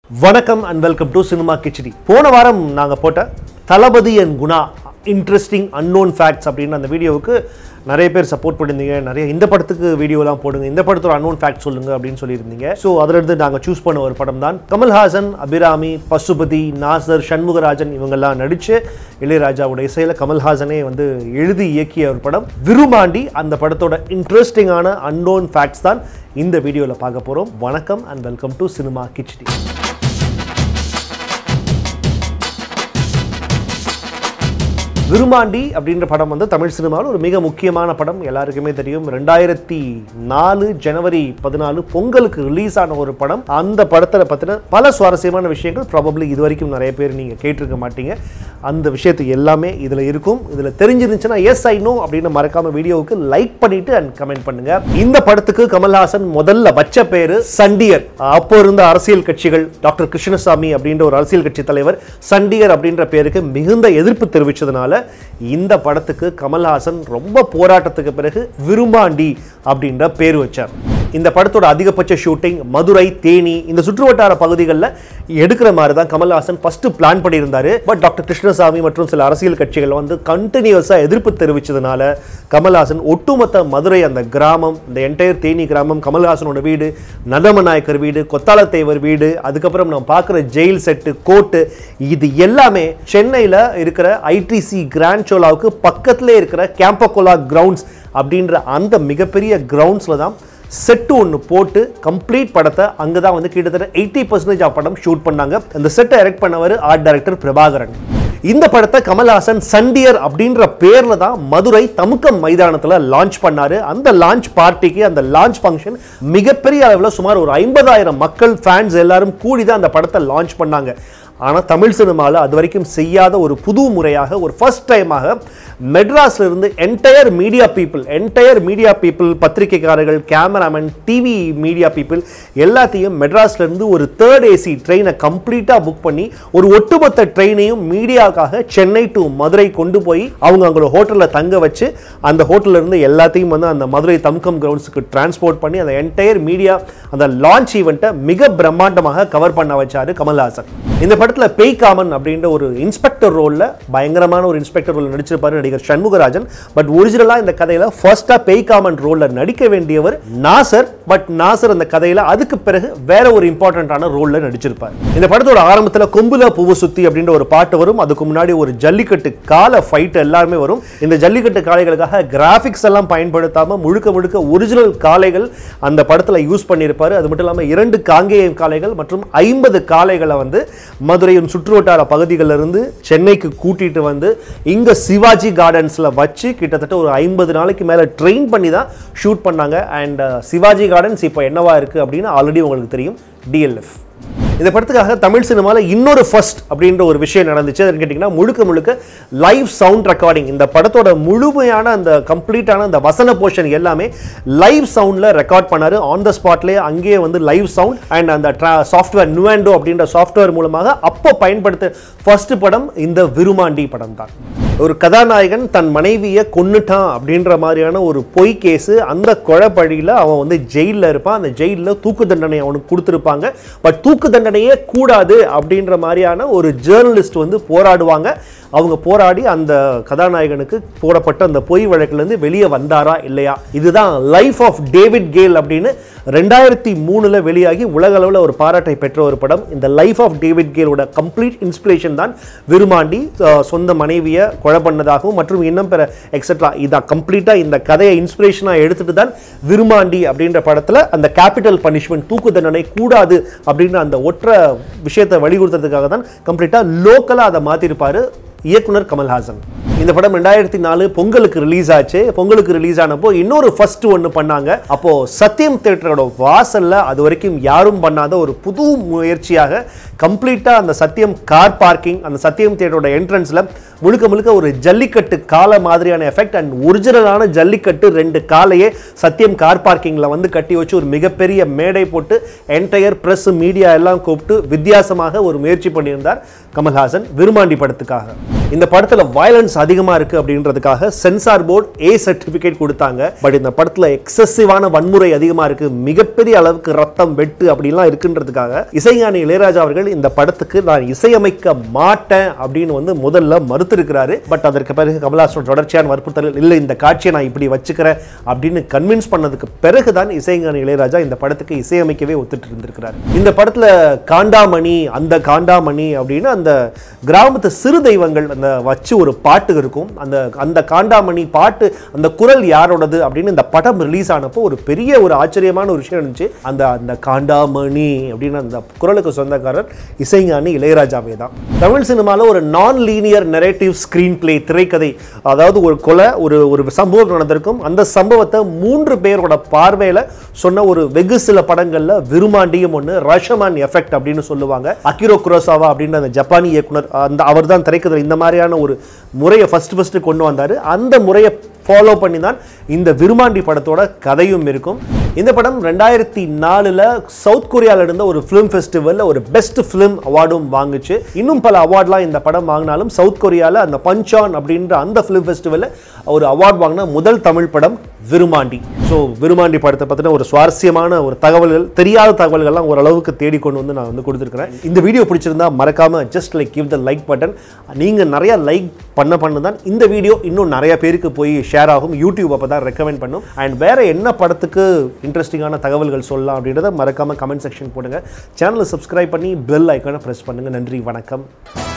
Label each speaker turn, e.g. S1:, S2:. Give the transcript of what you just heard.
S1: வணக்கம் and welcome to cinema khichdi போன வாரம் நாங்கள் போட்ட Thalapathi and Guna interesting unknown facts அப்படின்னு அந்த வீடியோவுக்கு நிறைய பேர் சப்போர்ட் பண்ணியிருந்தீங்க நிறைய இந்த படத்துக்கு வீடியோலாம் போடுங்க இந்த படத்தோட அன்னோன் ஃபேக்ட் சொல்லுங்க அப்படின்னு சொல்லியிருந்தீங்க ஸோ அதிலிருந்து நாங்கள் சூஸ் பண்ண ஒரு படம் தான் கமல்ஹாசன் அபிராமி பசுபதி நாசர் சண்முகராஜன் இவங்கெல்லாம் நடிச்சு இளையராஜாவோட இசையில் கமல்ஹாசனே வந்து எழுதி இயக்கிய ஒரு படம் விருமாண்டி அந்த படத்தோட இன்ட்ரெஸ்டிங்கான அன்னோன் ஃபேக்ட்ஸ் தான் இந்த வீடியோவில் பார்க்க போகிறோம் வணக்கம் and welcome to cinema khichdi Virumandi அப்படின்ற படம் வந்து தமிழ் சினிமாவில் ஒரு மிக முக்கியமான படம் எல்லாருக்குமே தெரியும் ரெண்டாயிரத்தி நாலு ஜனவரி பதினாலு பொங்கலுக்கு ரிலீஸ் ஆன ஒரு படம் அந்த படத்தில் பற்றின பல சுவாரஸ்யமான விஷயங்கள் ப்ராபப்ளி இது வரைக்கும் நிறைய பேர் நீங்கள் கேட்டிருக்க மாட்டீங்க அந்த விஷயத்து எல்லாமே இதில் இருக்கும் இதில் தெரிஞ்சிருந்துச்சுன்னா எஸ் ஐ நோ அப்படின்னு மறக்காம வீடியோவுக்கு லைக் பண்ணிட்டு அண்ட் கமெண்ட் பண்ணுங்க இந்த படத்துக்கு கமல்ஹாசன் முதல்ல வச்ச பேரு சண்டியர் அப்போ இருந்த அரசியல் கட்சிகள் டாக்டர் கிருஷ்ணசாமி அப்படின்ற ஒரு அரசியல் கட்சி தலைவர் சண்டியர் அப்படின்ற பேருக்கு மிகுந்த எதிர்ப்பு தெரிவிச்சதுனால இந்த படத்துக்கு கமல்ஹாசன் ரொம்ப போராட்டத்துக்கு பிறகு விரும்பாண்டி அப்படின்ற பேர் வச்சார் இந்த படத்தோட அதிகபட்ச ஷூட்டிங் மதுரை தேனி இந்த சுற்றுவட்டார பகுதிகளில் எடுக்கிற மாதிரி தான் கமல்ஹாசன் ஃபர்ஸ்ட் பிளான் பண்ணியிருந்தாரு பட் டாக்டர் கிருஷ்ணசாமி மற்றும் சில அரசியல் கட்சிகள் வந்து கண்டினியூஸாக எதிர்ப்பு தெரிவிச்சதுனால கமல்ஹாசன் ஒட்டுமொத்த மதுரை அந்த கிராமம் இந்த என்டையர் தேனி கிராமம் கமல்ஹாசனோட வீடு நதமநாயக்கர் வீடு கொத்தாலத்தேவர் வீடு அதுக்கப்புறம் நம்ம பார்க்குற ஜெயில் செட்டு கோர்ட்டு இது எல்லாமே சென்னையில் இருக்கிற ஐடிசி கிராண்ட் சோலாவுக்கு பக்கத்திலே இருக்கிற கேம்பகோலா கிரவுண்ட்ஸ் அப்படின்ற அந்த மிகப்பெரிய கிரவுண்ட்ஸில் தான் செட்டு ஒன்று போட்டு கம்ப்ளீட் படத்தை அங்கே தான் வந்து கிட்டத்தட்ட எயிட்டி பர்சன்டேஜ் ஆஃப் படம் ஷூட் பண்ணாங்க அந்த செட்டை எரெக்ட் பண்ணவர் ஆர்ட் டைரக்டர் பிரபாகரன் இந்த படத்தை கமல்ஹாசன் சண்டியர் அப்படின்ற பேர்ல தான் மதுரை தமுக்கம் மைதானத்தில் லான்ச் பண்ணாரு அந்த லான்ச் பார்ட்டிக்கு அந்த லான்ச் ஃபங்க்ஷன் மிகப்பெரிய அளவில் சுமார் ஒரு ஐம்பதாயிரம் மக்கள் ஃபேன்ஸ் எல்லாரும் கூடி தான் அந்த படத்தை லான்ச் பண்ணாங்க ஆனால் தமிழ் சினிமாவில் அது வரைக்கும் செய்யாத ஒரு புது முறையாக ஒரு ஃபர்ஸ்ட் டைமாக மெட்ராஸ்ல இருந்து entire media people entire media people பத்திரிகைக்காரர்கள் கேமராமேன் டிவி மீடியா பீப்புள் எல்லாத்தையும் மெட்ராஸ்ல இருந்து ஒரு தேர்ட் ஏசி ட்ரெயினை கம்ப்ளீட்டாக புக் பண்ணி ஒரு ஒட்டுமொத்த ட்ரெயினையும் மீடியாவுக்காக சென்னை டு மதுரை கொண்டு போய் அவங்க அவங்களோட ஹோட்டலில் தங்க வச்சு அந்த ஹோட்டல்ல இருந்து எல்லாத்தையும் வந்து அந்த மதுரை தம்கம் கிரவுண்ட்ஸுக்கு டிரான்ஸ்போர்ட் பண்ணி அந்த என்டையர் மீடியா அந்த லான்ச் ஈவெண்ட்டை மிக பிரம்மாண்டமாக கவர் பண்ண வச்சாரு கமல்ஹாசன் இந்த படத்தில் பேய் காமன் அப்படின்ற ஒரு இன்ஸ்பெக்டர் ரோலில் பயங்கரமான ஒரு இன்ஸ்பெக்டர் ரோல் நடிச்சிருப்பாரு நடிகர் சண்முகராஜன் பட் ஒரிஜினலாக இந்த கதையில் ஃபர்ஸ்ட்டாக பேய் காமன் ரோலில் நடிக்க வேண்டியவர் நாசர் பட் நாசர் அந்த கதையில் அதுக்கு பிறகு வேற ஒரு இம்பார்ட்டண்ட்டான ரோலில் நடிச்சிருப்பார் இந்த படத்தோட ஆரம்பத்தில் கொம்புல பூவு சுத்தி அப்படின்ற ஒரு பாட்டு வரும் அதுக்கு முன்னாடி ஒரு ஜல்லிக்கட்டு கால ஃபைட் எல்லாருமே வரும் இந்த ஜல்லிக்கட்டு காளைகளுக்காக கிராஃபிக்ஸ் எல்லாம் பயன்படுத்தாமல் முழுக்க முழுக்க ஒரிஜினல் காளைகள் அந்த படத்தில் யூஸ் பண்ணியிருப்பாரு அது மட்டும் இல்லாமல் இரண்டு காங்கேயம் காளைகள் மற்றும் ஐம்பது காளைகளை வந்து மதுரையின் சுற்றுவட்டார பகுதிகளில் இருந்து சென்னைக்கு கூட்டிட்டு வந்து இங்க சிவாஜி கார்டன்ஸ்ல வச்சு கிட்டத்தட்ட ஒரு ஐம்பது நாளைக்கு மேல ட்ரெயின் பண்ணி தான் ஷூட் பண்ணாங்க அண்ட் சிவாஜி கார்டன்ஸ் இப்போ என்னவா இருக்கு அப்படின்னு ஆல்ரெடி உங்களுக்கு தெரியும் டிஎல்எஃப் இந்த படத்துக்காக தமிழ் சினிமாவில் இன்னொரு ஃபர்ஸ்ட் அப்படின்ற ஒரு விஷயம் நடந்துச்சு அதுன்னு கேட்டிங்கன்னா முழுக்க முழுக்க லைவ் சவுண்ட் ரெக்கார்டிங் இந்த படத்தோட முழுமையான அந்த கம்ப்ளீட்டான அந்த வசன போர்ஷன் எல்லாமே லைவ் சவுண்டில் ரெக்கார்ட் பண்ணாரு ஆன் த ஸ்பாட்லேயே அங்கேயே வந்து லைவ் சவுண்ட் அண்ட் அந்த சாஃப்ட்வேர் நுவாண்டோ அப்படின்ற சாஃப்ட்வேர் மூலமாக அப்போ பயன்படுத்த ஃபர்ஸ்ட் படம் இந்த விருமாண்டி படம் தான் ஒரு கதாநாயகன் தன் மனைவியை கொன்னுட்டான் அப்படின்ற மாதிரியான ஒரு பொய் கேஸு அந்த கொலைப்பழியில் அவன் வந்து ஜெயிலில் இருப்பான் அந்த ஜெயிலில் தூக்கு தண்டனை அவனுக்கு கொடுத்துருப்பாங்க பட் தூக்கு தண்டனையே கூடாது அப்படின்ற மாதிரியான ஒரு ஜேர்னலிஸ்ட் வந்து போராடுவாங்க அவங்க போராடி அந்த கதாநாயகனுக்கு போடப்பட்ட அந்த பொய் வழக்கிலேருந்து வெளியே வந்தாரா இல்லையா இதுதான் லைஃப் ஆஃப் டேவிட் கேல் அப்படின்னு ரெண்டாயிரத்தி மூணில் வெளியாகி உலக அளவில் ஒரு பாராட்டை பெற்ற ஒரு படம் இந்த லைஃப் ஆஃப் டேவிட் கேலோட கம்ப்ளீட் இன்ஸ்பிரேஷன் தான் விருமாண்டி அஹ், சொந்த மனைவியை கொலை பண்ணதாகவும் மற்றும் இன்னும் பிற எக்ஸெட்ரா இதான் கம்ப்ளீட்டாக இந்த கதையை இன்ஸ்பிரேஷனாக எடுத்துட்டு தான் விருமாண்டி அப்படின்ற படத்தில் அந்த கேபிட்டல் பனிஷ்மெண்ட் தூக்கு தண்டனை கூடாது அப்படின்ற அந்த ஒற்ற விஷயத்தை வலியுறுத்துறதுக்காக தான் கம்ப்ளீட்டாக லோக்கலாக அதை மாற்றிருப்பாரு இயக்குனர் கமல்ஹாசன் இந்த படம் ரெண்டாயிரத்தி நாலு பொங்கலுக்கு ரிலீஸ் ஆச்சு பொங்கலுக்கு ரிலீஸ் ஆனப்போ இன்னொரு ஃபர்ஸ்ட் ஒன்று பண்ணாங்க அப்போ சத்யம் தேட்டரோட வாசல்ல அது வரைக்கும் யாரும் பண்ணாத ஒரு புது முயற்சியாக கம்ப்ளீட்டா அந்த சத்யம் கார் பார்க்கிங் அந்த சத்யம் தேட்டரோட என்ட்ரன்ஸ்ல முழுக்க முழுக்க ஒரு ஜல்லிக்கட்டு காலை மாதிரியான எஃபெக்ட் அண்ட் ஒரிஜினலான ஜல்லிக்கட்டு ரெண்டு காலையே சத்யம் கார் பார்க்கிங்ல வந்து கட்டி வச்சு ஒரு மிகப்பெரிய மேடை போட்டு என்டையர் பிரஸ் மீடியா எல்லாம் கூப்பிட்டு வித்தியாசமாக ஒரு முயற்சி பண்ணியிருந்தார் கமல்ஹாசன் விருமாண்டி படத்துக்காக இந்த படத்துல வயலன்ஸ் அதிகமா இருக்கு அப்படின்றதுக்காக சென்சார் போர்டு ஏ சர்டிபிகேட் கொடுத்தாங்க பட் இந்த படத்துல எக்ஸசிவான வன்முறை அதிகமா இருக்கு மிகப்பெரிய அளவுக்கு ரத்தம் வெட்டு அப்படிலாம் இருக்குன்றதுக்காக இசைஞானி இளையராஜா அவர்கள் இந்த படத்துக்கு நான் இசையமைக்க மாட்டேன் அப்படின்னு வந்து முதல்ல மறுத்திருக்கிறாரு பட் அதற்கு பிறகு கமலாசன் தொடர்ச்சியான வற்புறுத்தல் இல்லை இந்த காட்சியை நான் இப்படி வச்சுக்கிறேன் அப்படின்னு கன்வின்ஸ் பண்ணதுக்கு பிறகுதான் இசைஞானி இளையராஜா இந்த படத்துக்கு இசையமைக்கவே ஒத்துட்டு இருந்திருக்கிறார் இந்த படத்துல காண்டாமணி அந்த காண்டாமணி அப்படின்னு அந்த கிராமத்து சிறு தெய்வங்கள் அந்த வச்சு ஒரு பாட்டு இருக்கும் அந்த அந்த காண்டாமணி பாட்டு அந்த குரல் யாரோடது அப்படின்னு இந்த படம் ரிலீஸ் ஆனப்போ ஒரு பெரிய ஒரு ஆச்சரியமான ஒரு விஷயம் இருந்துச்சு அந்த அந்த காண்டாமணி அப்படின்னு அந்த குரலுக்கு சொந்தக்காரர் இசைஞானி இளையராஜாவே தான் தமிழ் சினிமாவில் ஒரு நான் லீனியர் நெரேட்டிவ் ஸ்க்ரீன் பிளே திரைக்கதை அதாவது ஒரு கொலை ஒரு ஒரு சம்பவம் நடந்திருக்கும் அந்த சம்பவத்தை மூன்று பேரோட பார்வையில் சொன்ன ஒரு வெகு சில படங்கள்ல விருமாண்டியும் ஒன்று ரஷமான் எஃபெக்ட் அப்படின்னு சொல்லுவாங்க அகிரோ குரோசாவா அப்படின்ற அந்த ஜப்பானி இயக்குனர் அந்த அவர் தான் திரைக்கதை இந்த மாதிரியான ஒரு முறையை ஃபர்ஸ்ட் ஃபர்ஸ்ட் கொண்டு வந்தார் அந்த முறையை ஃபாலோ பண்ணி தான் இந்த விருமாண்டி படத்தோட கதையும் இருக்கும் இந்த படம் ரெண்டாயிரத்தி நாலில் சவுத் கொரியாவில் இருந்த ஒரு ஃபிலிம் ஃபெஸ்டிவலில் ஒரு பெஸ்ட் ஃபிலிம் அவார்டும் வாங்குச்சு இன்னும் பல அவார்ட்லாம் இந்த படம் வாங்கினாலும் சவுத் கொரியாவில் அந்த பஞ்சான் அப்படின்ற அந்த ஃபிலிம் ஃபெஸ்டிவலில் ஒரு அவார்ட் வாங்கின முதல் தமிழ் படம் விருமாண்டி ஸோ விருமாண்டி படத்தை பற்றின ஒரு சுவாரஸ்யமான ஒரு தகவல்கள் தெரியாத தகவல்கள்லாம் ஓரளவுக்கு தேடி கொண்டு வந்து நான் வந்து கொடுத்துருக்கிறேன் இந்த வீடியோ பிடிச்சிருந்தா மறக்காம just like give the like button நீங்கள் நிறைய லைக் பண்ண பண்ண தான் இந்த வீடியோ இன்னும் நிறைய பேருக்கு போய் ஷேர் ஆகும் யூடியூப் அப்போ தான் ரெக்கமெண்ட் பண்ணும் அண்ட் வேற என்ன படத்துக்கு இன்ட்ரெஸ்டிங்கான தகவல்கள் சொல்லலாம் அப்படின்றத மறக்காம கமெண்ட் செக்ஷன் போடுங்க சேனலை சப்ஸ்கிரைப் பண்ணி பெல் ஐக்கானை ப்ரெஸ் பண்ணுங்க நன்றி வணக்கம்